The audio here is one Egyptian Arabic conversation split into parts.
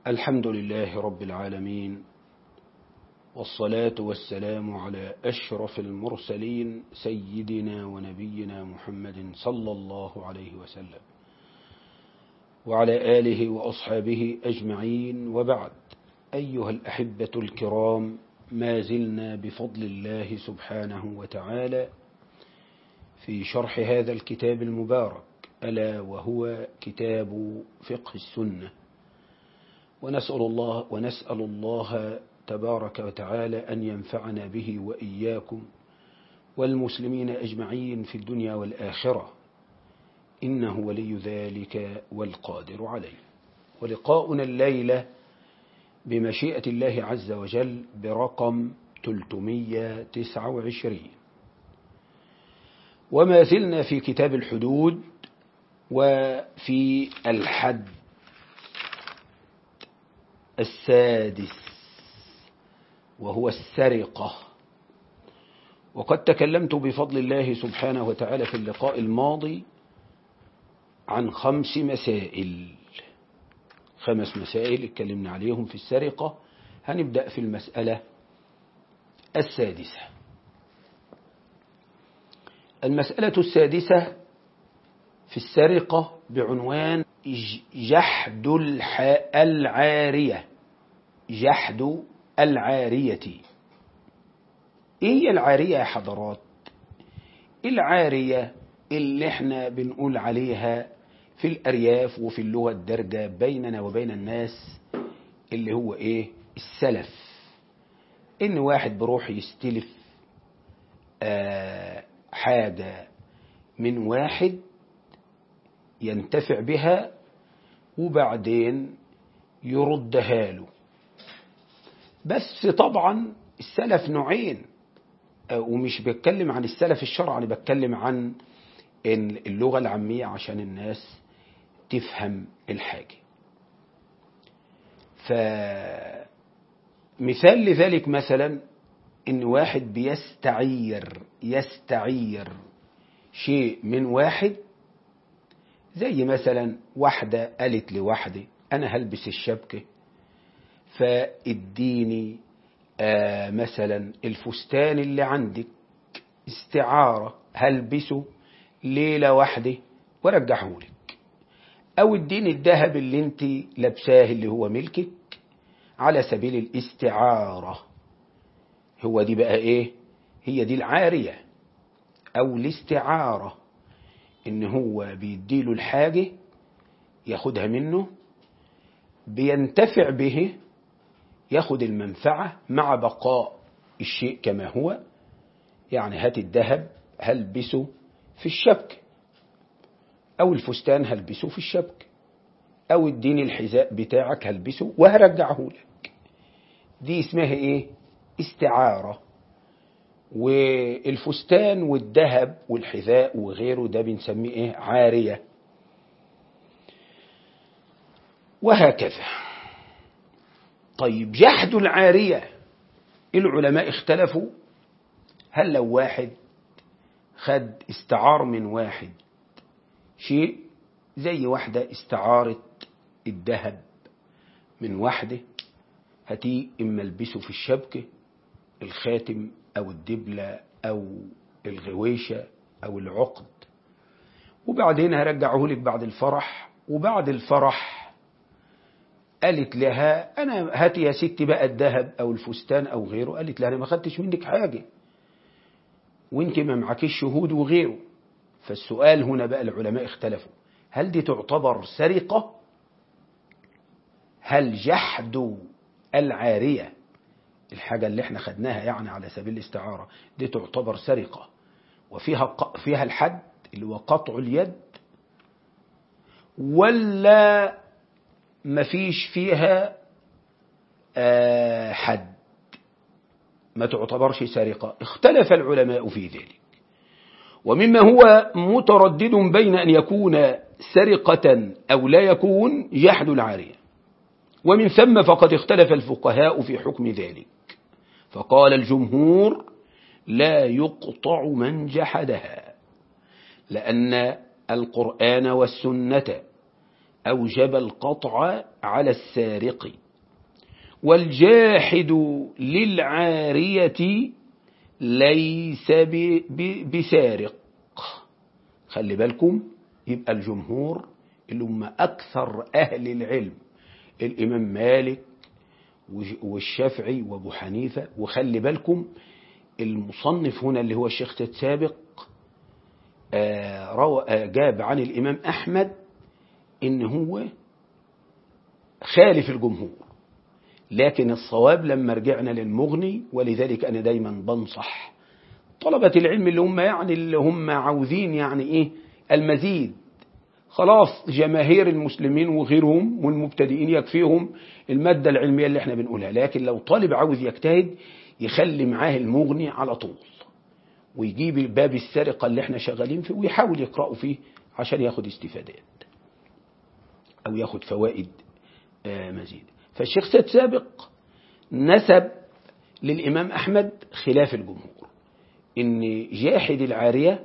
الحمد لله رب العالمين والصلاة والسلام على أشرف المرسلين سيدنا ونبينا محمد صلى الله عليه وسلم وعلى آله وأصحابه أجمعين وبعد أيها الأحبة الكرام ما زلنا بفضل الله سبحانه وتعالى في شرح هذا الكتاب المبارك ألا وهو كتاب فقه السنة ونسأل الله ونسأل الله تبارك وتعالى أن ينفعنا به وإياكم والمسلمين أجمعين في الدنيا والآخرة إنه ولي ذلك والقادر عليه ولقاؤنا الليلة بمشيئة الله عز وجل برقم 329 وما زلنا في كتاب الحدود وفي الحد السادس وهو السرقة وقد تكلمت بفضل الله سبحانه وتعالى في اللقاء الماضي عن خمس مسائل خمس مسائل اتكلمنا عليهم في السرقة هنبدأ في المسألة السادسة المسألة السادسة في السرقة بعنوان جحد العارية جحد العارية ايه هي العارية يا حضرات العارية اللي احنا بنقول عليها في الأرياف وفي اللغة الدارجة بيننا وبين الناس اللي هو ايه السلف ان واحد بروح يستلف آه حاجة من واحد ينتفع بها وبعدين يردها له بس طبعا السلف نوعين ومش بتكلم عن السلف الشرعي انا بتكلم عن اللغة العامية عشان الناس تفهم الحاجة فمثال لذلك مثلا ان واحد بيستعير يستعير شيء من واحد زي مثلا واحدة قالت لواحدة انا هلبس الشبكة فاديني آه مثلا الفستان اللي عندك استعارة هلبسه ليلة واحدة ورجعهولك او اديني الذهب اللي انت لابساه اللي هو ملكك على سبيل الاستعارة هو دي بقى ايه هي دي العارية او الاستعارة ان هو بيديله الحاجة ياخدها منه بينتفع به ياخد المنفعة مع بقاء الشيء كما هو يعني هات الذهب هلبسه في الشبكة أو الفستان هلبسه في الشبكة أو اديني الحذاء بتاعك هلبسه وهرجعه لك دي اسمها ايه استعارة والفستان والذهب والحذاء وغيره ده بنسميه ايه عارية وهكذا طيب جحد العارية العلماء اختلفوا هل لو واحد خد استعار من واحد شيء زي واحدة استعارت الذهب من واحدة هتي إما البسه في الشبكة الخاتم أو الدبلة أو الغويشة أو العقد وبعدين هرجعه لك بعد الفرح وبعد الفرح قالت لها أنا هاتي يا ستي بقى الذهب أو الفستان أو غيره قالت لها أنا ما خدتش منك حاجة وانت ما معكيش شهود وغيره فالسؤال هنا بقى العلماء اختلفوا هل دي تعتبر سرقة هل جحد العارية الحاجة اللي احنا خدناها يعني على سبيل الاستعارة دي تعتبر سرقة وفيها فيها الحد اللي هو قطع اليد ولا مفيش فيها حد ما تعتبرش سرقة اختلف العلماء في ذلك ومما هو متردد بين أن يكون سرقة أو لا يكون جحد العارية ومن ثم فقد اختلف الفقهاء في حكم ذلك فقال الجمهور لا يقطع من جحدها لأن القرآن والسنة أوجب القطع على السارق والجاحد للعارية ليس بسارق خلي بالكم يبقى الجمهور اللي هم أكثر أهل العلم الإمام مالك والشافعي وابو حنيفة وخلي بالكم المصنف هنا اللي هو الشيخ تتسابق جاب عن الإمام أحمد إن هو خالف الجمهور لكن الصواب لما رجعنا للمغني ولذلك أنا دايما بنصح طلبة العلم اللي هم يعني اللي هم عاوزين يعني إيه المزيد خلاص جماهير المسلمين وغيرهم والمبتدئين يكفيهم المادة العلمية اللي احنا بنقولها لكن لو طالب عاوز يجتهد يخلي معاه المغني على طول ويجيب باب السرقة اللي احنا شغالين فيه ويحاول يقرأه فيه عشان ياخد استفادات أو ياخد فوائد مزيد فالشيخ سيد سابق نسب للإمام أحمد خلاف الجمهور إن جاحد العارية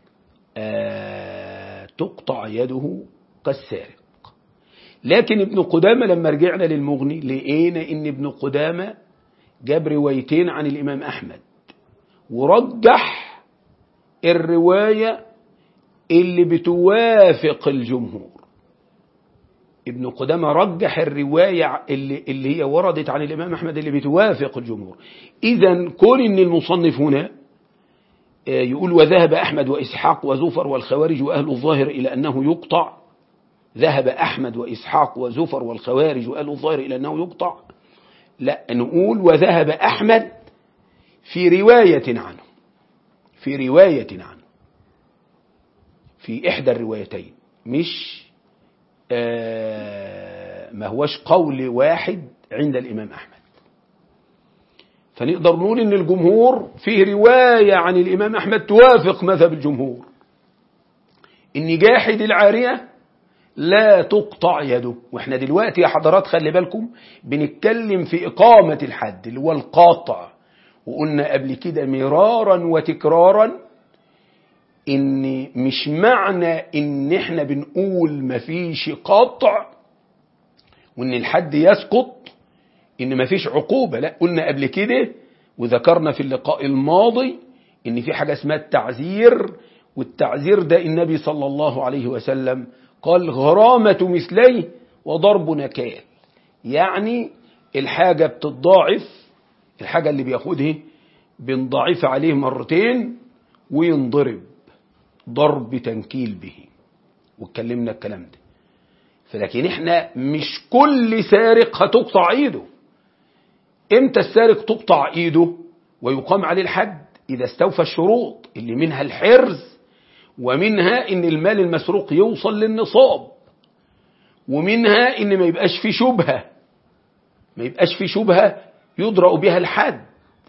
تقطع يده كالسارق لكن ابن قدامة لما رجعنا للمغني لقينا إن ابن قدامة جاب روايتين عن الإمام أحمد ورجح الرواية اللي بتوافق الجمهور ابن قدامة رجح الرواية اللي, اللي هي وردت عن الإمام أحمد اللي بتوافق الجمهور إذا كون إن المصنف هنا يقول وذهب أحمد وإسحاق وزفر والخوارج وأهل الظاهر إلى أنه يقطع ذهب أحمد وإسحاق وزفر والخوارج وأهل الظاهر إلى أنه يقطع لا نقول وذهب أحمد في رواية عنه في رواية عنه في إحدى الروايتين مش آه ما هوش قول واحد عند الإمام أحمد فنقدر نقول ان الجمهور فيه رواية عن الامام احمد توافق مذهب الجمهور ان جاحد العارية لا تقطع يده واحنا دلوقتي يا حضرات خلي بالكم بنتكلم في اقامة الحد اللي هو القاطع وقلنا قبل كده مرارا وتكرارا ان مش معنى ان احنا بنقول مفيش قطع وان الحد يسقط ان مفيش عقوبة لا قلنا قبل كده وذكرنا في اللقاء الماضي ان في حاجة اسمها التعزير والتعزير ده النبي صلى الله عليه وسلم قال غرامة مثليه وضرب نكال يعني الحاجة بتضاعف الحاجة اللي بياخدها بنضاعف عليه مرتين وينضرب ضرب تنكيل به واتكلمنا الكلام ده فلكن احنا مش كل سارق هتقطع ايده امتى السارق تقطع ايده ويقام عليه الحد اذا استوفى الشروط اللي منها الحرز ومنها ان المال المسروق يوصل للنصاب ومنها ان ما يبقاش في شبهة ما يبقاش في شبهة يضرأ بها الحد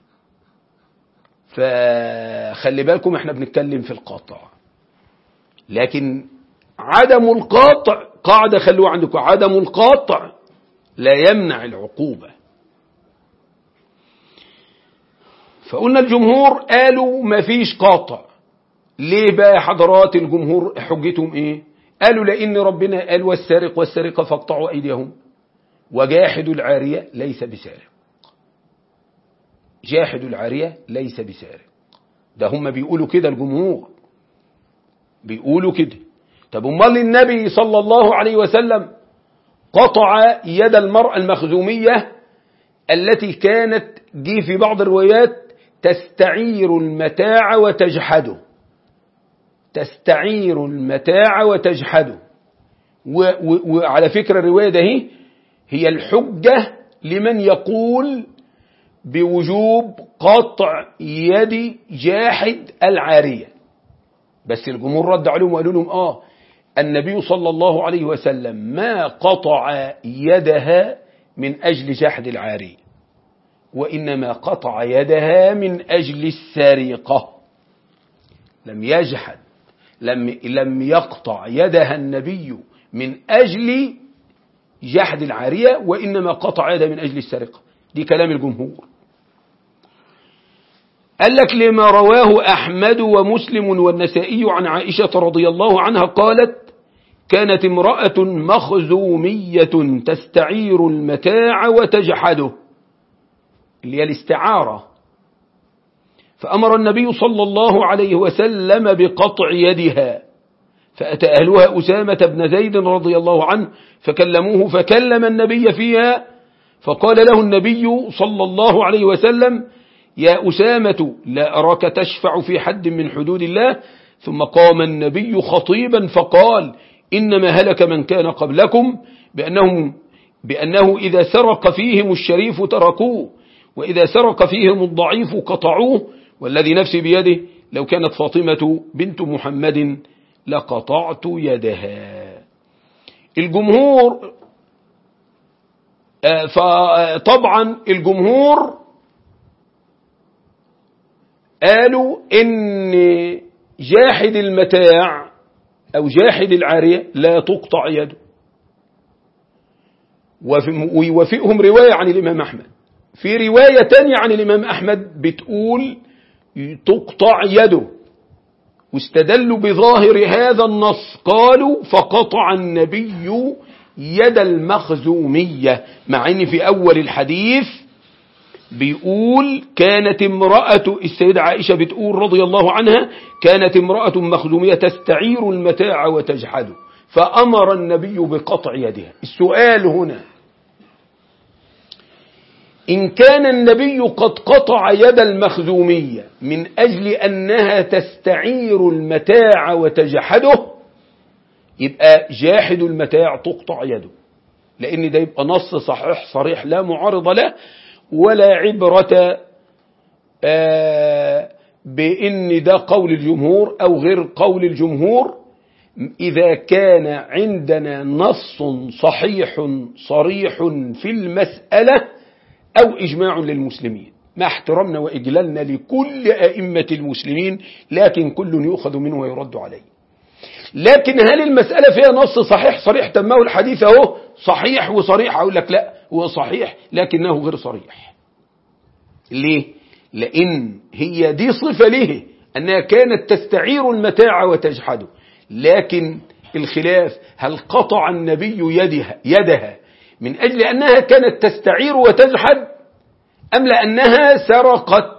فخلي بالكم احنا بنتكلم في القاطع لكن عدم القاطع قاعدة خلوها عندكم عدم القاطع لا يمنع العقوبة فقلنا الجمهور قالوا ما فيش قاطع ليه بقى حضرات الجمهور حجتهم ايه قالوا لان ربنا قال والسارق والسارقة فاقطعوا ايديهم وجاحد العارية ليس بسارق جاحد العارية ليس بسارق ده هم بيقولوا كده الجمهور بيقولوا كده طب امال النبي صلى الله عليه وسلم قطع يد المرأة المخزومية التي كانت جي في بعض الروايات تستعير المتاع وتجحده تستعير المتاع وتجحده وعلى فكرة الرواية ده هي, هي الحجة لمن يقول بوجوب قطع يد جاحد العارية بس الجمهور رد عليهم وقالوا لهم آه النبي صلى الله عليه وسلم ما قطع يدها من أجل جحد العارية وإنما قطع يدها من أجل السرقة لم يجحد لم, لم يقطع يدها النبي من أجل جحد العارية وإنما قطع يدها من أجل السرقة دي كلام الجمهور قال لك لما رواه أحمد ومسلم والنسائي عن عائشة رضي الله عنها قالت كانت امرأة مخزومية تستعير المتاع وتجحده اللي هي الاستعارة فأمر النبي صلى الله عليه وسلم بقطع يدها فأتى أهلها أسامة بن زيد رضي الله عنه فكلموه فكلم النبي فيها فقال له النبي صلى الله عليه وسلم يا أسامة لا أراك تشفع في حد من حدود الله ثم قام النبي خطيبا فقال إنما هلك من كان قبلكم بأنهم بأنه إذا سرق فيهم الشريف تركوه وإذا سرق فيهم الضعيف قطعوه والذي نفسي بيده لو كانت فاطمة بنت محمد لقطعت يدها الجمهور فطبعا الجمهور قالوا ان جاحد المتاع او جاحد العارية لا تقطع يده ويوافقهم رواية عن الإمام أحمد في رواية تانية عن الإمام أحمد بتقول تقطع يده واستدلوا بظاهر هذا النص قالوا فقطع النبي يد المخزومية مع ان في اول الحديث بيقول كانت امرأة السيدة عائشة بتقول رضي الله عنها كانت امرأة مخزومية تستعير المتاع وتجحده فأمر النبي بقطع يدها السؤال هنا إن كان النبي قد قطع يد المخزومية من أجل أنها تستعير المتاع وتجحده يبقى جاحد المتاع تقطع يده لأن ده يبقى نص صحيح صريح لا معارض له ولا عبرة بأن ده قول الجمهور أو غير قول الجمهور إذا كان عندنا نص صحيح صريح في المسألة أو إجماع للمسلمين مع احترامنا وإجلالنا لكل أئمة المسلمين لكن كل يؤخذ منه ويرد عليه لكن هل المسألة فيها نص صحيح صريح تمه الحديث اهو صحيح وصريح أقول لك لا هو صحيح لكنه غير صريح ليه لأن هي دي صفة له أنها كانت تستعير المتاع وتجحده لكن الخلاف هل قطع النبي يدها, يدها من أجل أنها كانت تستعير وتجحد أم لأنها سرقت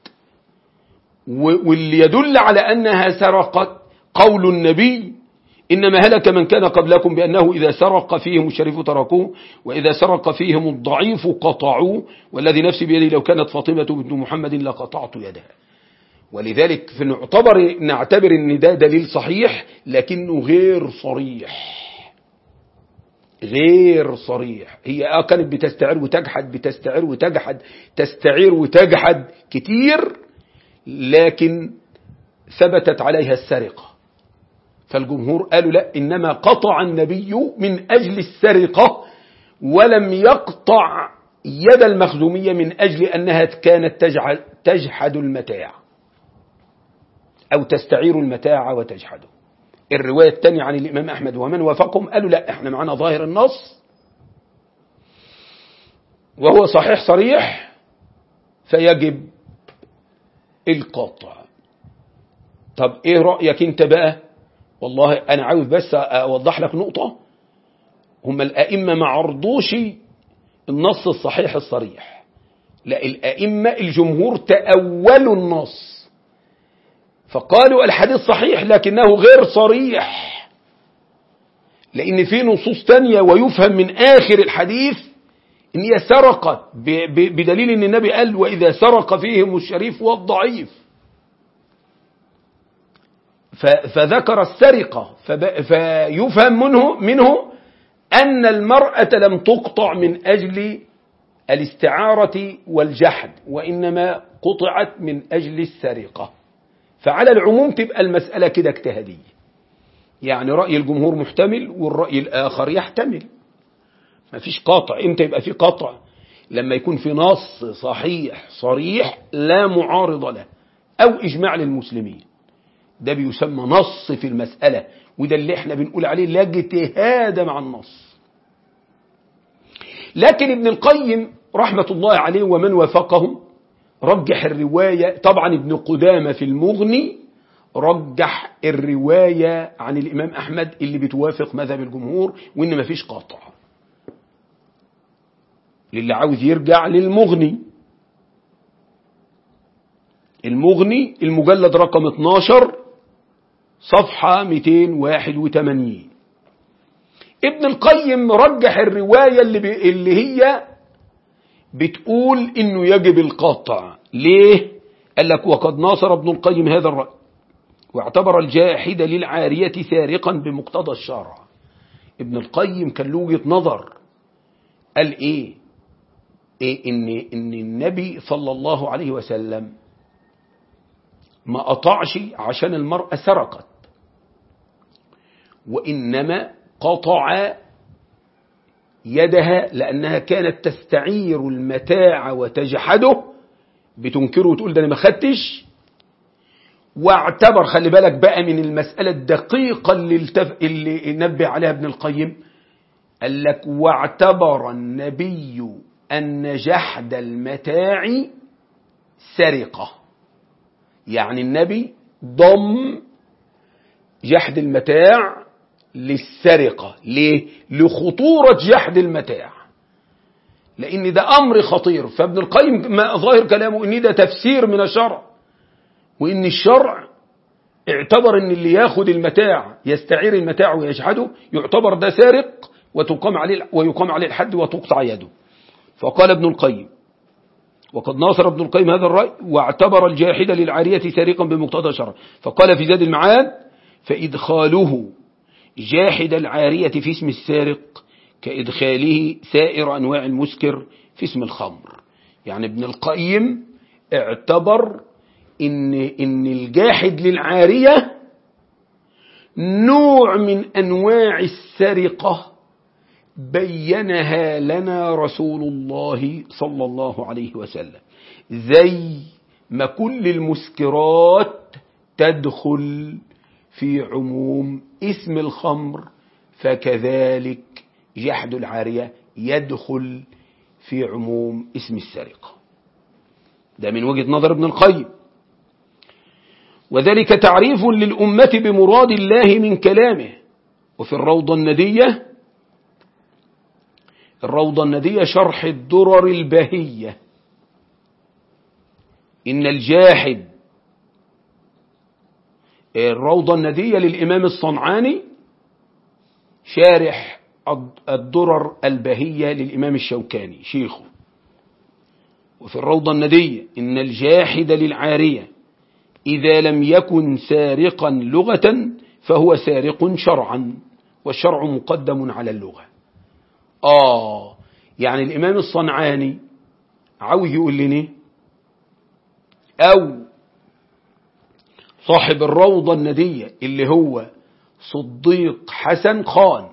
واللي يدل على أنها سرقت قول النبي إنما هلك من كان قبلكم بأنه إذا سرق فيهم الشريف تركوه وإذا سرق فيهم الضعيف قطعوه والذي نفسي بيدي لو كانت فاطمة بنت محمد لقطعت يدها ولذلك نعتبر نعتبر ان ده دليل صحيح لكنه غير صريح غير صريح هي اه كانت بتستعير وتجحد بتستعير وتجحد تستعير وتجحد كتير لكن ثبتت عليها السرقة فالجمهور قالوا لا إنما قطع النبي من أجل السرقة ولم يقطع يد المخزومية من أجل أنها كانت تجحد المتاع أو تستعير المتاع وتجحده الرواية الثانية عن الإمام أحمد ومن وافقهم قالوا لا احنا معنا ظاهر النص وهو صحيح صريح فيجب القطع طب ايه رأيك انت بقى والله انا عاوز بس اوضح لك نقطة هم الائمة ما عرضوش النص الصحيح الصريح لا الائمة الجمهور تأولوا النص فقالوا الحديث صحيح لكنه غير صريح لأن في نصوص تانية ويفهم من آخر الحديث إن هي سرقت بدليل أن النبي قال وإذا سرق فيهم الشريف والضعيف فذكر السرقة فيفهم منه, منه أن المرأة لم تقطع من أجل الاستعارة والجحد وإنما قطعت من أجل السرقة فعلى العموم تبقى المسألة كده اجتهادية يعني رأي الجمهور محتمل والرأي الآخر يحتمل ما فيش قاطع امتى يبقى في قطع لما يكون في نص صحيح صريح لا معارض له أو إجماع للمسلمين ده بيسمى نص في المسألة وده اللي احنا بنقول عليه لا اجتهاد مع النص لكن ابن القيم رحمة الله عليه ومن وافقهم رجح الرواية طبعا ابن قدامة في المغني رجح الرواية عن الإمام أحمد اللي بتوافق مذهب الجمهور وإن مفيش قاطع للي عاوز يرجع للمغني المغني المجلد رقم 12 صفحة 281 ابن القيم رجح الرواية اللي, ب... اللي هي بتقول انه يجب القطع ليه قال لك وقد ناصر ابن القيم هذا الرأي واعتبر الجاحد للعارية سارقا بمقتضى الشرع ابن القيم كان له وجهة نظر قال ايه, إيه إن, إن النبي صلى الله عليه وسلم ما قطعش عشان المرأة سرقت وإنما قطع يدها لأنها كانت تستعير المتاع وتجحده بتنكره وتقول ده أنا ما خدتش واعتبر خلي بالك بقى من المسألة الدقيقة اللي, التف... اللي نبه عليها ابن القيم قال لك واعتبر النبي أن جحد المتاع سرقة يعني النبي ضم جحد المتاع للسرقة ليه؟ لخطورة جحد المتاع لأن ده أمر خطير فابن القيم ما ظاهر كلامه إن ده تفسير من الشرع وإن الشرع اعتبر إن اللي ياخد المتاع يستعير المتاع ويجحده يعتبر ده سارق وتقام عليه ويقام عليه الحد وتقطع يده فقال ابن القيم وقد ناصر ابن القيم هذا الرأي واعتبر الجاحد للعارية سارقا بمقتضى الشرع فقال في زاد المعاد فإدخاله جاحد العارية في اسم السارق كإدخاله سائر أنواع المسكر في اسم الخمر يعني ابن القيم اعتبر إن, إن الجاحد للعارية نوع من أنواع السرقة بينها لنا رسول الله صلى الله عليه وسلم زي ما كل المسكرات تدخل في عموم اسم الخمر فكذلك جحد العارية يدخل في عموم اسم السرقة ده من وجهة نظر ابن القيم وذلك تعريف للأمة بمراد الله من كلامه وفي الروضة الندية الروضة الندية شرح الدرر البهية إن الجاحد الروضة الندية للإمام الصنعاني شارح الدرر البهية للإمام الشوكاني شيخه وفي الروضة الندية إن الجاحد للعارية إذا لم يكن سارقا لغة فهو سارق شرعا والشرع مقدم على اللغة آه يعني الإمام الصنعاني عاوز يقول لنا أو صاحب الروضة الندية اللي هو صديق حسن خان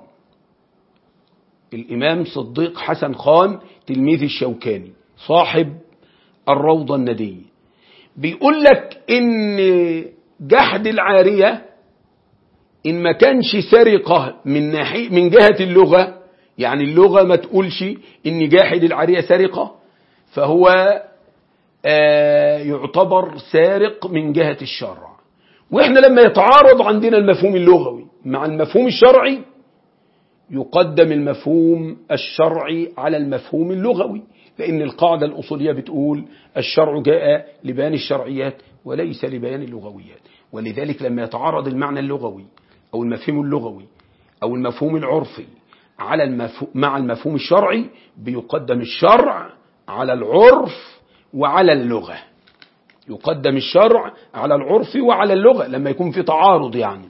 الإمام صديق حسن خان تلميذ الشوكاني صاحب الروضة الندية بيقول لك إن جحد العارية إن ما كانش سرقة من ناحية من جهة اللغة يعني اللغة ما تقولش إن جاحد العارية سرقة فهو آه يعتبر سارق من جهة الشرع وإحنا لما يتعارض عندنا المفهوم اللغوي مع المفهوم الشرعي يقدم المفهوم الشرعي على المفهوم اللغوي لأن القاعدة الأصولية بتقول الشرع جاء لبيان الشرعيات وليس لبيان اللغويات ولذلك لما يتعارض المعنى اللغوي أو المفهوم اللغوي أو المفهوم العرفي على المفهوم مع المفهوم الشرعي بيقدم الشرع على العرف وعلى اللغة يقدم الشرع على العرف وعلى اللغة لما يكون في تعارض يعني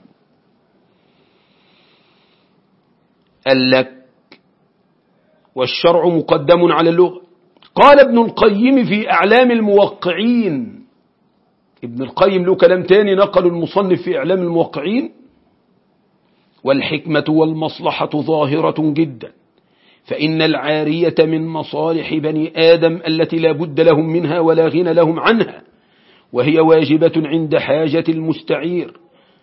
قال لك والشرع مقدم على اللغة قال ابن القيم في أعلام الموقعين ابن القيم له كلام تاني نقل المصنف في إعلام الموقعين والحكمة والمصلحة ظاهرة جدا فإن العارية من مصالح بني آدم التي لا بد لهم منها ولا غنى لهم عنها وهي واجبة عند حاجة المستعير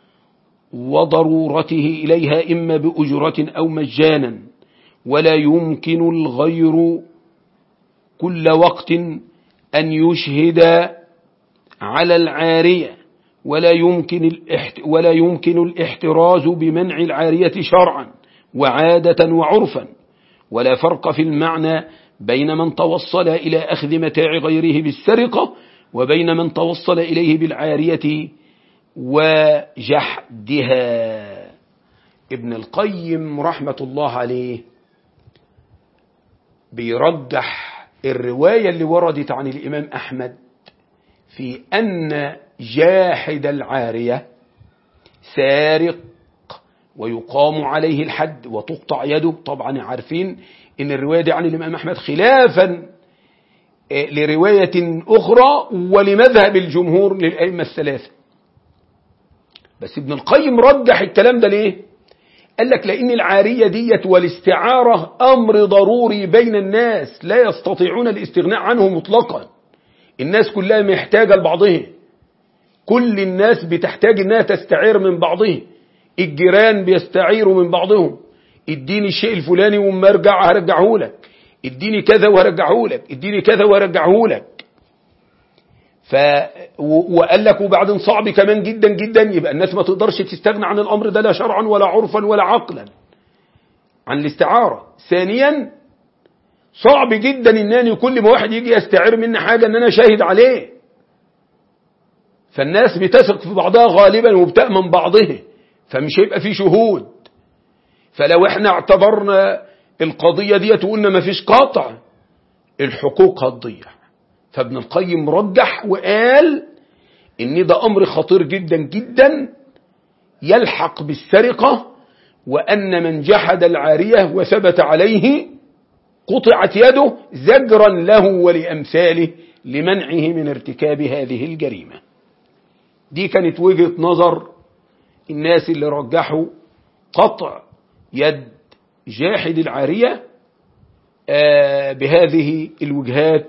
وضرورته إليها إما بأجرة أو مجانا ولا يمكن الغير كل وقت أن يشهد على العارية ولا يمكن الاحت ولا يمكن الاحتراز بمنع العارية شرعا وعادة وعرفا ولا فرق في المعنى بين من توصل إلى أخذ متاع غيره بالسرقة وبين من توصل إليه بالعارية وجحدها ابن القيم رحمة الله عليه بيرجح الرواية اللي وردت عن الإمام أحمد في أن جاحد العارية سارق ويقام عليه الحد وتقطع يده طبعا عارفين ان الرواية دي عن الإمام أحمد خلافا لرواية أخرى ولمذهب الجمهور للأئمة الثلاثة بس ابن القيم رجح الكلام ده ليه قال لك لأن العارية ديت والاستعارة أمر ضروري بين الناس لا يستطيعون الاستغناء عنه مطلقا الناس كلها محتاجة لبعضها كل الناس بتحتاج انها تستعير من بعضها الجيران بيستعيروا من بعضهم اديني الشيء الفلاني وما ارجع هرجعه لك اديني كذا وهرجعه لك اديني كذا وهرجعه لك ف وقال لك وبعدين صعب كمان جدا جدا يبقى الناس ما تقدرش تستغنى عن الامر ده لا شرعا ولا عرفا ولا عقلا عن الاستعاره ثانيا صعب جدا ان كل ما واحد يجي يستعير مني حاجه ان انا شاهد عليه فالناس بتثق في بعضها غالبا وبتأمن بعضها فمش هيبقى في شهود فلو احنا اعتبرنا القضية دي وقلنا ما فيش قاطع الحقوق هتضيع فابن القيم رجح وقال ان ده امر خطير جدا جدا يلحق بالسرقة وان من جحد العارية وثبت عليه قطعت يده زجرا له ولأمثاله لمنعه من ارتكاب هذه الجريمة دي كانت وجهة نظر الناس اللي رجحوا قطع يد جاحد العارية بهذه الوجهات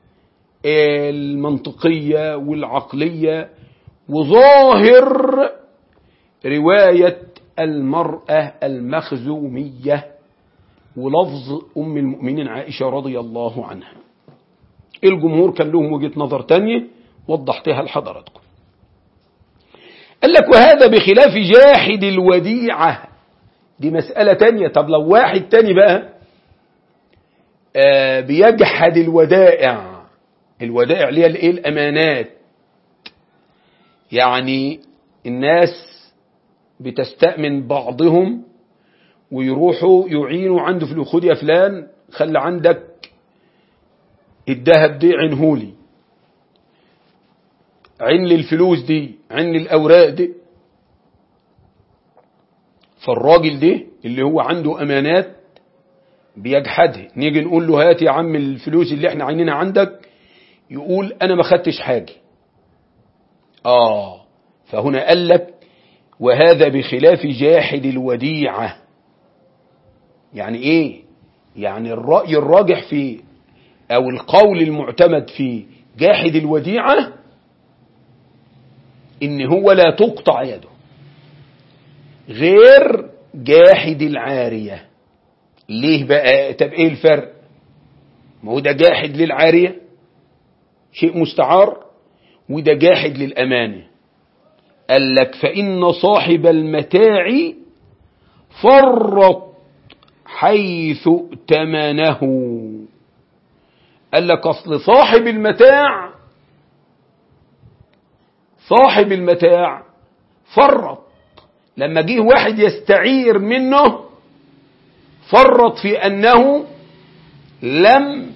المنطقية والعقلية وظاهر رواية المرأة المخزومية ولفظ أم المؤمنين عائشة رضي الله عنها الجمهور كان لهم وجهة نظر تانية وضحتها لحضراتكم قال لك وهذا بخلاف جاحد الوديعة دي مسألة تانية طب لو واحد تاني بقى آه بيجحد الودائع الودائع اللي هي الايه الامانات يعني الناس بتستأمن بعضهم ويروحوا يعينوا عنده في خد يا فلان خلي عندك الذهب دي عينهولي عين لي الفلوس دي عين لي الأوراق دي فالراجل ده اللي هو عنده أمانات بيجحدها نيجي نقول له هات يا عم الفلوس اللي احنا عينينها عندك يقول أنا ما خدتش حاجة آه فهنا قال لك وهذا بخلاف جاحد الوديعة يعني ايه يعني الرأي الراجح في او القول المعتمد في جاحد الوديعة ان هو لا تقطع يده غير جاحد العارية ليه بقى طب ايه الفرق ما هو ده جاحد للعارية شيء مستعار وده جاحد للأمانة قال لك فإن صاحب المتاع فرط حيث ائتمنه قال لك أصل صاحب المتاع صاحب المتاع فرط لما جه واحد يستعير منه فرط في أنه لم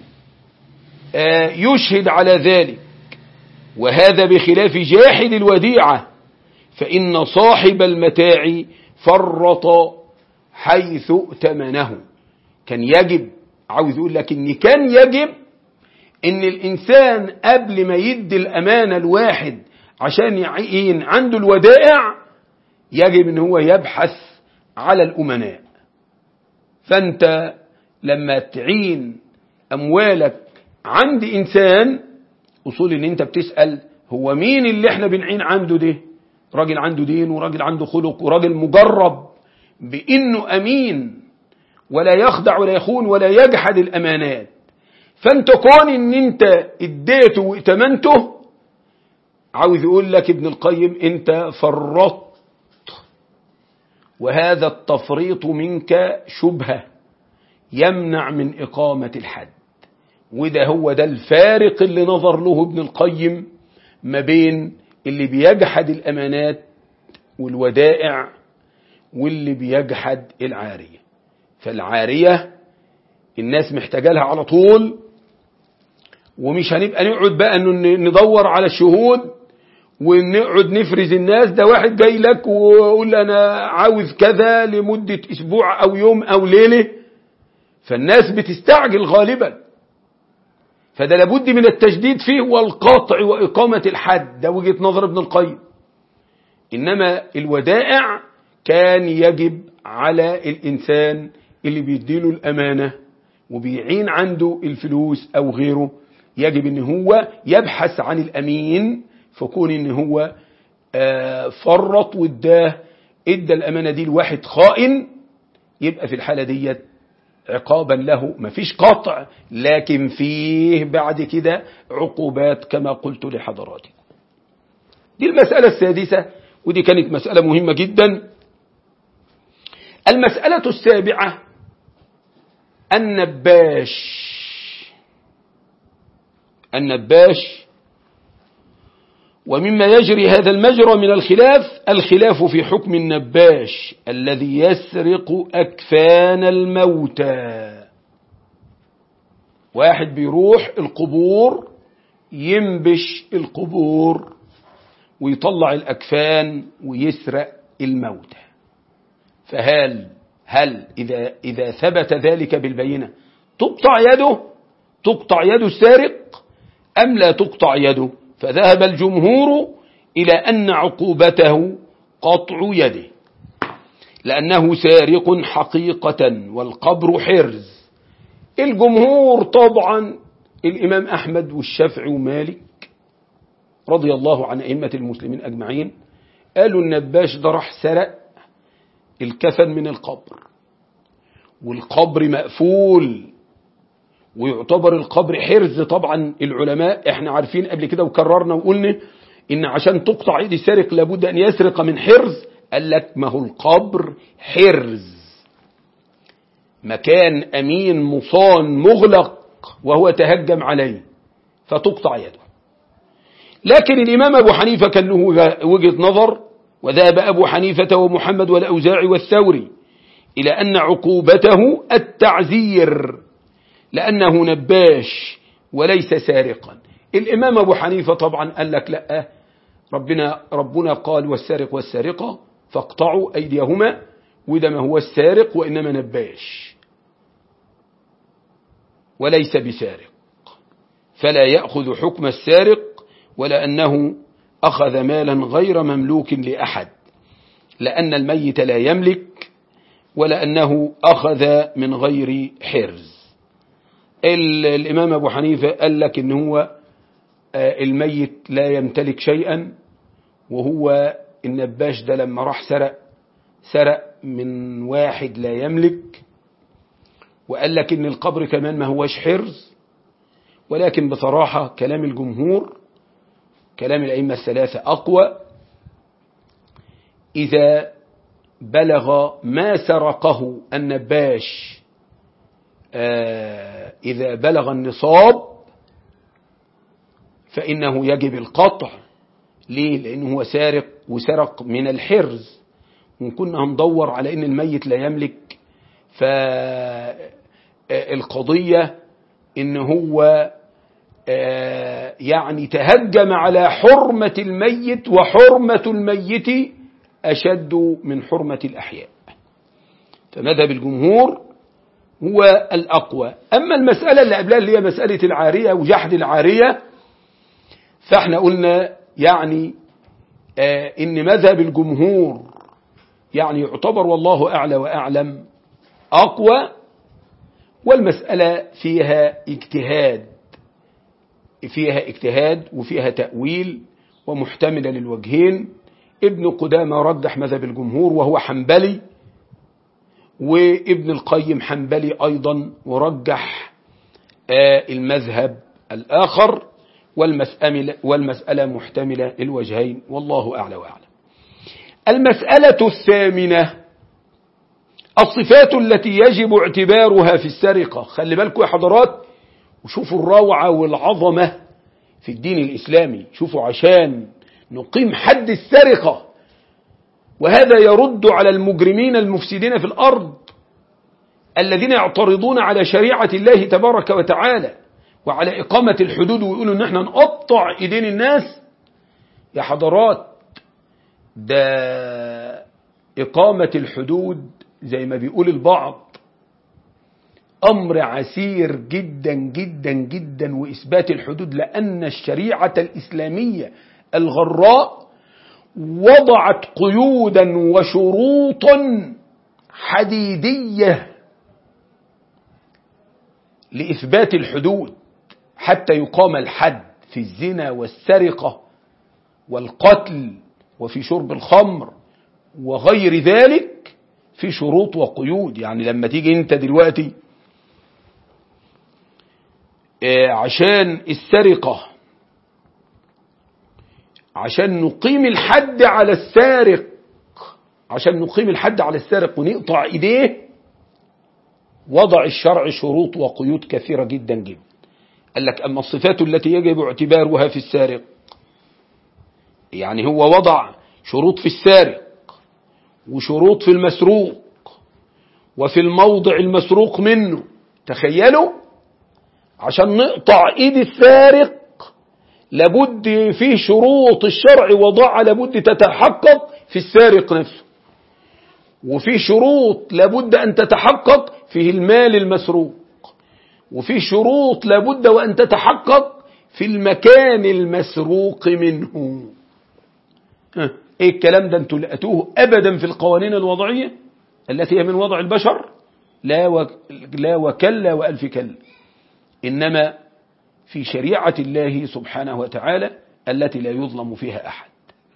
يشهد على ذلك وهذا بخلاف جاحد الوديعة فإن صاحب المتاع فرط حيث ائتمنه كان يجب عاوز يقول لك ان كان يجب ان الانسان قبل ما يدي الامانه الواحد عشان يعين عنده الودائع يجب ان هو يبحث على الامناء فانت لما تعين اموالك عند انسان اصول ان انت بتسال هو مين اللي احنا بنعين عنده ده راجل عنده دين وراجل عنده خلق وراجل مجرب بانه امين ولا يخدع ولا يخون ولا يجحد الامانات فانت كون ان انت اديته وائتمنته عاوز يقول لك ابن القيم انت فرطت وهذا التفريط منك شبهة يمنع من إقامة الحد وده هو ده الفارق اللي نظر له ابن القيم ما بين اللي بيجحد الأمانات والودائع واللي بيجحد العارية فالعارية الناس محتاجة لها على طول ومش هنبقى نقعد بقى انه ندور على الشهود ونقعد نفرز الناس ده واحد جاي لك ويقول انا عاوز كذا لمدة اسبوع او يوم او ليلة فالناس بتستعجل غالبا فده لابد من التشديد فيه والقطع وإقامة الحد ده وجهة نظر ابن القيم إنما الودائع كان يجب على الإنسان اللي بيديله الأمانة وبيعين عنده الفلوس أو غيره يجب ان هو يبحث عن الأمين فكون ان هو فرط واداه ادى الأمانة دي لواحد خائن يبقى في الحالة ديت عقابا له مفيش قطع لكن فيه بعد كده عقوبات كما قلت لحضراتكم دي المسألة السادسة ودي كانت مسألة مهمة جدا المسألة السابعة النباش النباش ومما يجري هذا المجرى من الخلاف الخلاف في حكم النباش الذي يسرق أكفان الموتى واحد بيروح القبور ينبش القبور ويطلع الأكفان ويسرق الموتى فهل هل إذا, إذا ثبت ذلك بالبينة تقطع يده تقطع يد السارق أم لا تقطع يده فذهب الجمهور إلى أن عقوبته قطع يده لأنه سارق حقيقة والقبر حرز الجمهور طبعا الإمام أحمد والشافعي ومالك رضي الله عن أئمة المسلمين أجمعين قالوا النباش ده راح سرق الكفن من القبر والقبر مقفول ويعتبر القبر حرز طبعا العلماء احنا عارفين قبل كده وكررنا وقلنا ان عشان تقطع ايد السارق لابد ان يسرق من حرز قال لك ما هو القبر حرز مكان امين مصان مغلق وهو تهجم عليه فتقطع يده لكن الامام ابو حنيفه كان له وجهه نظر وذهب ابو حنيفه ومحمد والاوزاعي والثوري الى ان عقوبته التعزير لأنه نباش وليس سارقا الإمام أبو حنيفة طبعا قال لك لا ربنا, ربنا قال والسارق والسارقة فاقطعوا أيديهما وده ما هو السارق وإنما نباش وليس بسارق فلا يأخذ حكم السارق ولا أنه أخذ مالا غير مملوك لأحد لأن الميت لا يملك ولا أنه أخذ من غير حرز الإمام أبو حنيفة قال لك إن هو الميت لا يمتلك شيئا وهو النباش ده لما راح سرق سرق من واحد لا يملك وقال لك إن القبر كمان ما هوش حرز ولكن بصراحة كلام الجمهور كلام الأئمة الثلاثة أقوى إذا بلغ ما سرقه النباش إذا بلغ النصاب فإنه يجب القطع ليه؟ لأنه هو سارق وسرق من الحرز وكنا هندور على أن الميت لا يملك فالقضية إن هو يعني تهجم على حرمة الميت وحرمة الميت أشد من حرمة الأحياء فمذهب الجمهور هو الأقوى أما المسألة اللي قبلها اللي هي مسألة العارية وجحد العارية فاحنا قلنا يعني آه إن مذهب الجمهور يعني يعتبر والله أعلى وأعلم أقوى والمسألة فيها اجتهاد فيها اجتهاد وفيها تأويل ومحتملة للوجهين ابن قدامة رجح مذهب الجمهور وهو حنبلي وابن القيم حنبلي أيضا ورجح المذهب الآخر والمسألة, والمسألة محتملة الوجهين والله أعلى وأعلم المسألة الثامنة الصفات التي يجب اعتبارها في السرقة خلي بالكم يا حضرات وشوفوا الروعة والعظمة في الدين الإسلامي شوفوا عشان نقيم حد السرقة وهذا يرد على المجرمين المفسدين في الأرض الذين يعترضون على شريعة الله تبارك وتعالى وعلى إقامة الحدود ويقولوا إن احنا نقطع إيدين الناس يا حضرات ده إقامة الحدود زي ما بيقول البعض أمر عسير جدا جدا جدا وإثبات الحدود لأن الشريعة الإسلامية الغراء وضعت قيودا وشروطا حديدية لإثبات الحدود حتى يقام الحد في الزنا والسرقة والقتل وفي شرب الخمر وغير ذلك في شروط وقيود يعني لما تيجي انت دلوقتي عشان السرقة عشان نقيم الحد على السارق عشان نقيم الحد على السارق ونقطع ايديه وضع الشرع شروط وقيود كثيرة جدا جدا قال لك أما الصفات التي يجب اعتبارها في السارق يعني هو وضع شروط في السارق وشروط في المسروق وفي الموضع المسروق منه تخيلوا عشان نقطع ايد السارق لابد فيه شروط الشرع وضعها لابد تتحقق في السارق نفسه وفي شروط لابد أن تتحقق فيه المال المسروق وفي شروط لابد وأن تتحقق في المكان المسروق منه ايه الكلام ده انتوا لقيتوه ابدا في القوانين الوضعية التي هي من وضع البشر لا و... لا وكلا والف كلا انما في شريعة الله سبحانه وتعالى التي لا يظلم فيها احد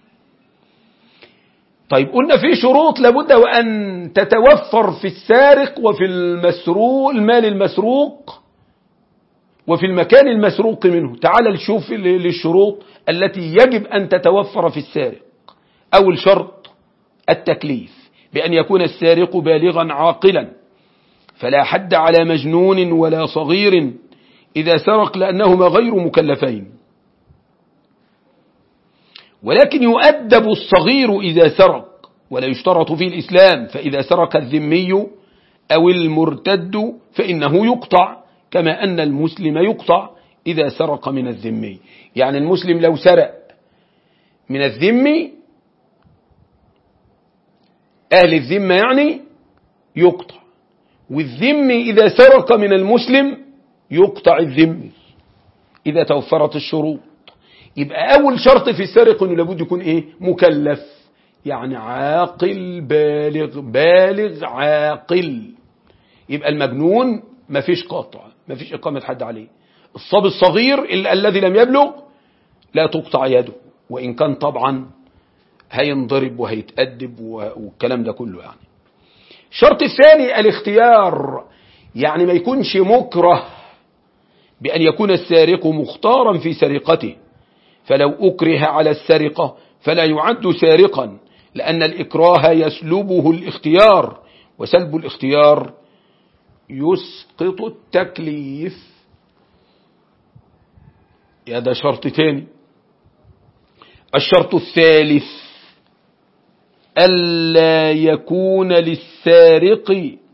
طيب قلنا في شروط لابد وأن تتوفر في السارق وفي المسروق المال المسروق وفي المكان المسروق منه تعال نشوف للشروط التي يجب أن تتوفر في السارق أول شرط التكليف بأن يكون السارق بالغا عاقلا فلا حد على مجنون ولا صغير إذا سرق لأنهما غير مكلفين ولكن يؤدب الصغير إذا سرق ولا يشترط في الإسلام فإذا سرق الذمي أو المرتد فإنه يقطع كما أن المسلم يقطع إذا سرق من الذمي يعني المسلم لو سرق من الذمي أهل الذمة يعني يقطع والذمي إذا سرق من المسلم يقطع الذمي إذا توفرت الشروط يبقى أول شرط في السارق أنه لابد يكون إيه مكلف يعني عاقل بالغ بالغ عاقل يبقى المجنون مفيش قطع مفيش إقامة حد عليه الصبي الصغير الذي لم يبلغ لا تقطع يده وإن كان طبعا هينضرب وهيتأدب والكلام ده كله يعني الشرط الثاني الاختيار يعني ما يكونش مكره بأن يكون السارق مختارا في سرقته فلو أكره على السرقة فلا يعد سارقا لأن الإكراه يسلبه الاختيار وسلب الاختيار يسقط التكليف يا ده شرط تاني الشرط الثالث ألا يكون للسارق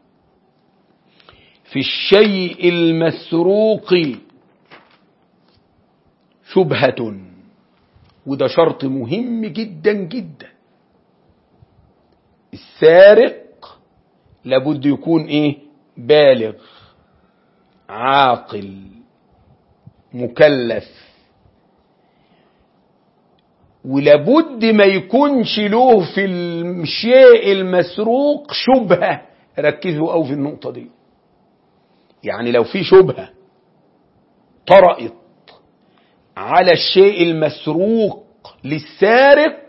في الشيء المسروق شبهة وده شرط مهم جدا جدا السارق لابد يكون ايه بالغ عاقل مكلف ولابد ما يكونش له في الشيء المسروق شبهة ركزوا أو في النقطة دي يعني لو في شبهة طرأت على الشيء المسروق للسارق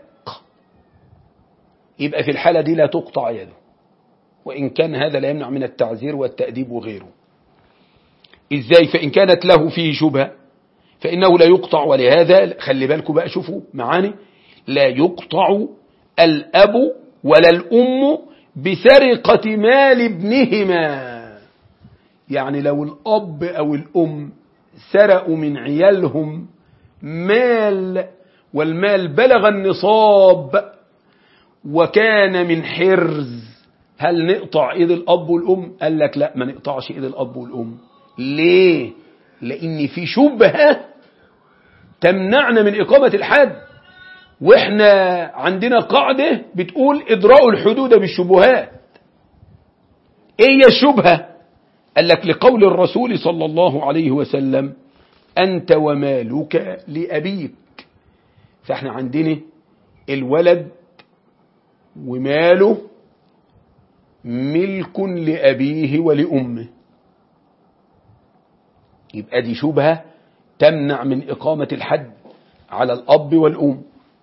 يبقى في الحالة دي لا تقطع يده وإن كان هذا لا يمنع من التعزير والتأديب وغيره إزاي فإن كانت له فيه شبهة فإنه لا يقطع ولهذا خلي بالكم بقى شوفوا معاني لا يقطع الأب ولا الأم بسرقة مال ابنهما يعني لو الأب أو الأم سرقوا من عيالهم مال والمال بلغ النصاب وكان من حرز هل نقطع ايد الاب والام قال لك لا ما نقطعش ايد الاب والام ليه لان في شبهه تمنعنا من اقامه الحد واحنا عندنا قاعده بتقول ادراء الحدود بالشبهات ايه هي الشبهه قال لك لقول الرسول صلى الله عليه وسلم انت ومالك لابيك فاحنا عندنا الولد وماله ملك لأبيه ولأمه يبقى دي شبهة تمنع من إقامة الحد على الأب والأم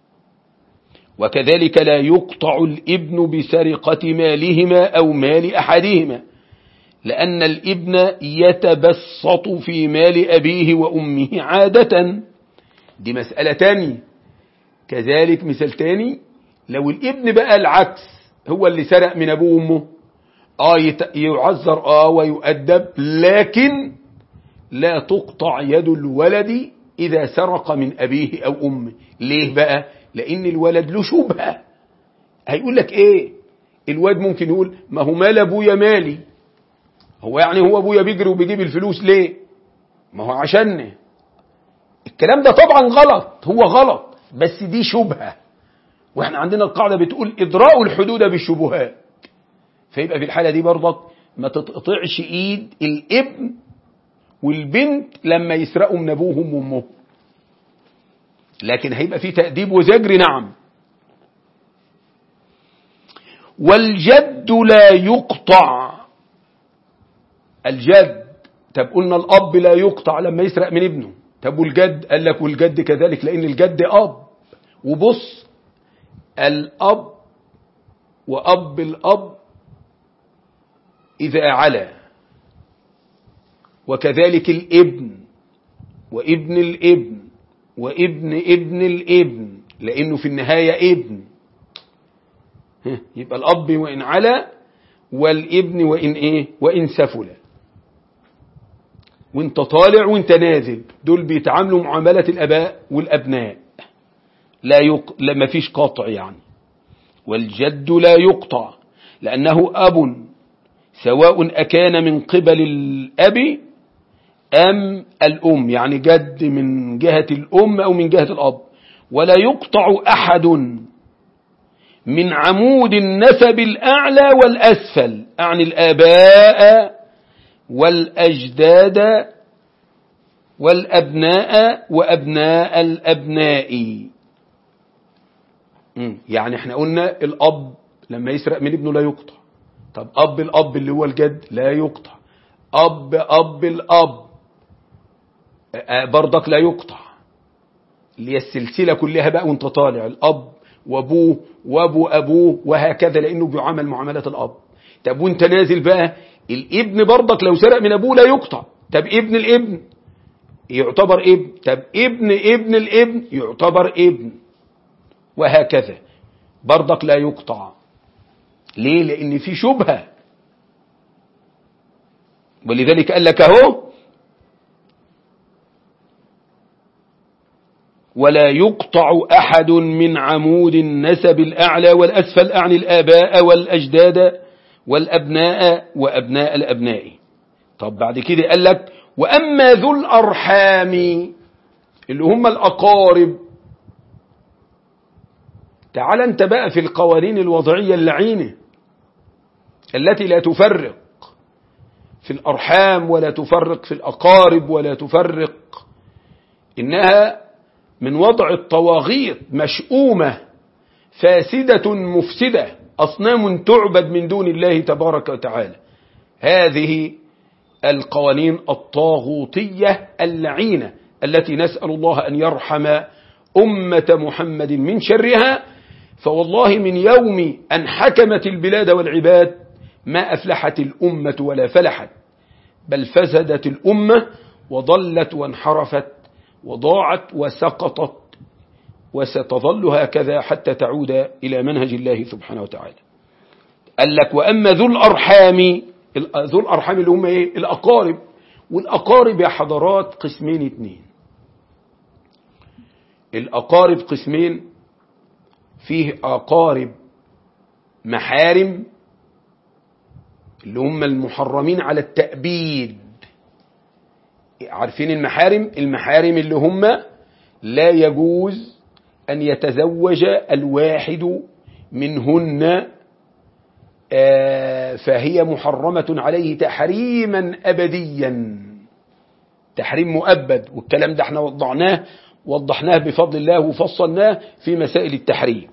وكذلك لا يقطع الابن بسرقة مالهما أو مال أحدهما لأن الابن يتبسط في مال أبيه وأمه عادة دي مسألة تانية كذلك مثال تاني لو الابن بقى العكس هو اللي سرق من أبوه وأمه آه يعذر آه ويؤدب لكن لا تقطع يد الولد إذا سرق من أبيه أو أمه ليه بقى لأن الولد له شبهة هيقول لك إيه الواد ممكن يقول ما هو مال أبويا مالي هو يعني هو أبويا بيجري وبيجيب الفلوس ليه ما هو عشان الكلام ده طبعا غلط هو غلط بس دي شبهة واحنا عندنا القاعدة بتقول إدراء الحدود بالشبهات فيبقى في الحالة دي برضك ما تتقطعش ايد الابن والبنت لما يسرقوا من ابوهم وامهم لكن هيبقى في تأديب وزجر نعم والجد لا يقطع الجد طب قلنا الاب لا يقطع لما يسرق من ابنه طب والجد قال لك والجد كذلك لان الجد اب وبص الاب واب الاب إذا علا وكذلك الابن وابن الابن وابن ابن الابن لأنه في النهاية ابن يبقى الأب وإن علا والابن وإن إيه وإن سفل وانت طالع وانت نازل دول بيتعاملوا معاملة الأباء والأبناء لا يق... ما فيش قطع يعني والجد لا يقطع لأنه أب سواء أكان من قبل الأب أم الأم يعني جد من جهة الأم أو من جهة الأب ولا يقطع أحد من عمود النسب الأعلى والأسفل عن الآباء والأجداد والأبناء وأبناء الأبناء يعني احنا قلنا الأب لما يسرق من ابنه لا يقطع طب أب الأب اللي هو الجد لا يقطع أب أب الأب برضك لا يقطع اللي هي السلسلة كلها بقى وانت طالع الأب وأبوه وأبو أبوه وهكذا لأنه بيعامل معاملة الأب طب وانت نازل بقى الابن برضك لو سرق من أبوه لا يقطع طب ابن الابن يعتبر ابن طب ابن ابن الابن يعتبر ابن وهكذا برضك لا يقطع ليه لان في شبهة ولذلك قال لك اهو ولا يقطع أحد من عمود النسب الأعلى والأسفل أعني الآباء والأجداد والأبناء وأبناء الأبناء طب بعد كده قال لك وأما ذو الأرحام اللي هم الأقارب تعال انت بقى في القوانين الوضعية اللعينة التي لا تفرق في الأرحام ولا تفرق في الأقارب ولا تفرق إنها من وضع الطواغيت مشؤومة فاسدة مفسدة أصنام تعبد من دون الله تبارك وتعالى هذه القوانين الطاغوتية اللعينة التي نسأل الله أن يرحم أمة محمد من شرها فوالله من يوم أن حكمت البلاد والعباد ما أفلحت الأمة ولا فلحت بل فسدت الأمة وضلت وانحرفت وضاعت وسقطت وستظل هكذا حتى تعود إلى منهج الله سبحانه وتعالى قال لك وأما ذو الأرحام ذو الأرحام اللي هم إيه؟ الأقارب والأقارب يا حضرات قسمين اتنين الأقارب قسمين فيه أقارب محارم اللي هم المحرمين على التأبيد عارفين المحارم المحارم اللي هم لا يجوز أن يتزوج الواحد منهن فهي محرمة عليه تحريما أبديا تحريم مؤبد والكلام ده احنا وضعناه وضحناه بفضل الله وفصلناه في مسائل التحريم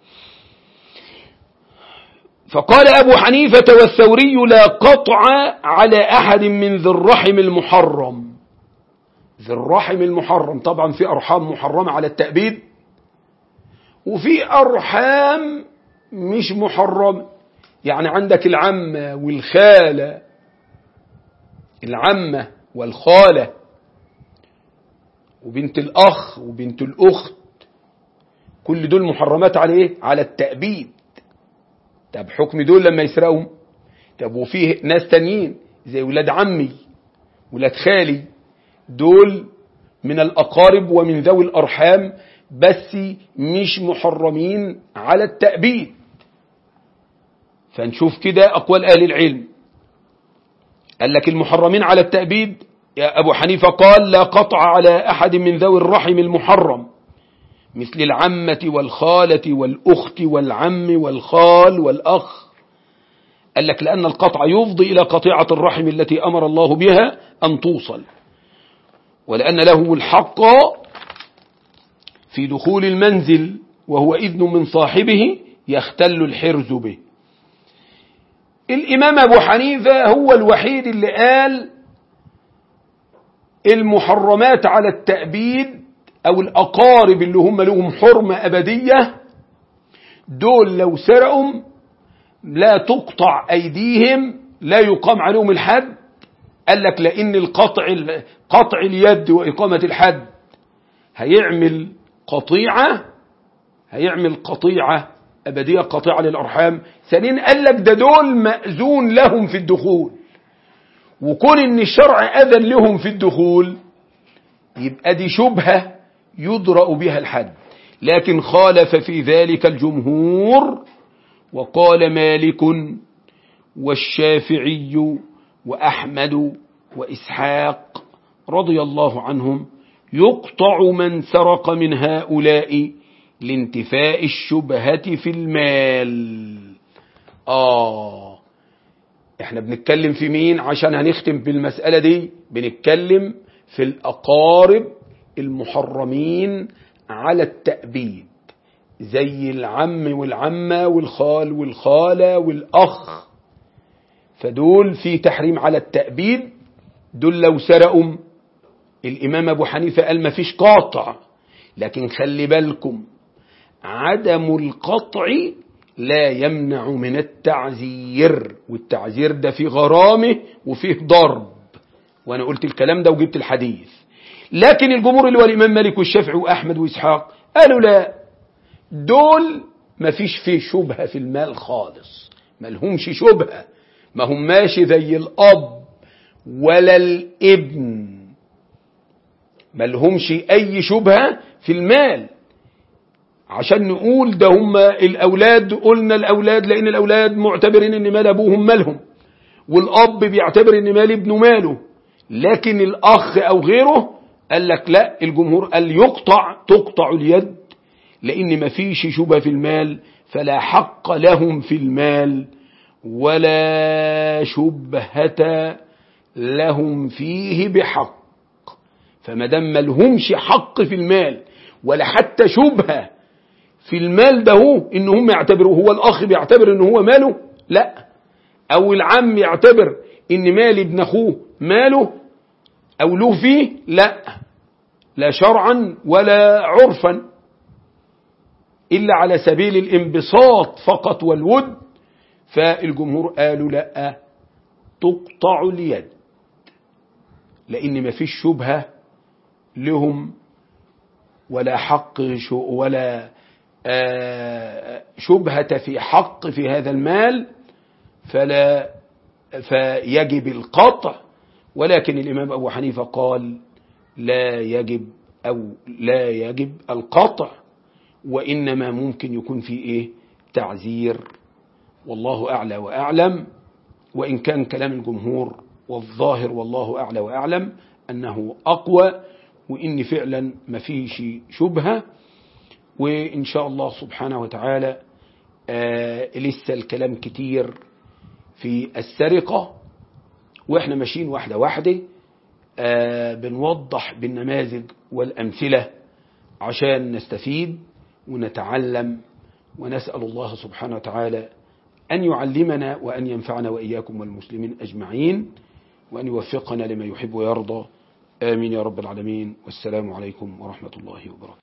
فقال أبو حنيفة والثوري لا قطع على أحد من ذي الرحم المحرم ذي الرحم المحرم طبعا في أرحام محرمة على التأبيد وفي أرحام مش محرمة يعني عندك العمة والخالة العمة والخالة وبنت الأخ وبنت الأخت كل دول محرمات على إيه؟ على التأبيد طب حكم دول لما يسرقهم طب وفيه ناس تانيين زي ولاد عمي ولاد خالي دول من الأقارب ومن ذوي الأرحام بس مش محرمين على التأبيد فنشوف كده أقوال أهل العلم قال لك المحرمين على التأبيد يا أبو حنيفة قال لا قطع على أحد من ذوي الرحم المحرم مثل العمة والخالة والأخت والعم والخال والأخ قال لك لأن القطع يفضي إلى قطيعة الرحم التي أمر الله بها أن توصل ولأن له الحق في دخول المنزل وهو إذن من صاحبه يختل الحرز به الإمام أبو حنيفة هو الوحيد اللي قال المحرمات على التأبيد أو الأقارب اللي هم لهم حرمة أبدية دول لو سرقوا لا تقطع أيديهم لا يقام عليهم الحد قال لك لأن القطع قطع اليد وإقامة الحد هيعمل قطيعة هيعمل قطيعة أبدية قطيعة للأرحام ثانيا قال لك ده دول مأذون لهم في الدخول وكون ان الشرع أذن لهم في الدخول يبقى دي شبهة يدرأ بها الحد لكن خالف في ذلك الجمهور وقال مالك والشافعي وأحمد وإسحاق رضي الله عنهم يقطع من سرق من هؤلاء لانتفاء الشبهة في المال آه احنا بنتكلم في مين عشان هنختم بالمسألة دي بنتكلم في الأقارب المحرمين على التأبيد زي العم والعمة والخال والخالة والأخ فدول في تحريم على التأبيد دول لو سرقوا الإمام أبو حنيفة قال ما فيش قاطع لكن خلي بالكم عدم القطع لا يمنع من التعزير والتعزير ده فيه غرامه وفيه ضرب وانا قلت الكلام ده وجبت الحديث لكن الجمهور اللي هو الامام مالك والشافعي واحمد واسحاق قالوا لا دول ما فيش فيه شبهة في المال خالص ما لهمش شبهة ما هم ماشي زي الاب ولا الابن ما لهمش اي شبهة في المال عشان نقول ده هم الأولاد قلنا الأولاد لأن الأولاد معتبرين أن مال أبوهم مالهم والأب بيعتبر أن مال ابنه ماله لكن الأخ أو غيره قال لك لا الجمهور قال يقطع تقطع اليد لأن ما فيش شبه في المال فلا حق لهم في المال ولا شبهة لهم فيه بحق فما دام ما لهمش حق في المال ولا حتى شبهه في المال ده هو ان هم يعتبروا هو الاخ بيعتبر ان هو ماله لا او العم يعتبر ان مال ابن اخوه ماله او له فيه لا لا شرعا ولا عرفا الا على سبيل الانبساط فقط والود فالجمهور قالوا لا تقطع اليد لان ما فيش شبهه لهم ولا حق شو ولا شبهة في حق في هذا المال فلا فيجب القطع ولكن الإمام أبو حنيفة قال لا يجب أو لا يجب القطع وإنما ممكن يكون في إيه تعزير والله أعلى وأعلم وإن كان كلام الجمهور والظاهر والله أعلى وأعلم أنه أقوى وإن فعلا ما فيش شبهة وإن شاء الله سبحانه وتعالى آه لسه الكلام كتير في السرقة وإحنا ماشيين واحدة واحدة آه بنوضح بالنماذج والأمثلة عشان نستفيد ونتعلم ونسأل الله سبحانه وتعالى أن يعلمنا وأن ينفعنا وإياكم والمسلمين أجمعين وأن يوفقنا لما يحب ويرضى آمين يا رب العالمين والسلام عليكم ورحمة الله وبركاته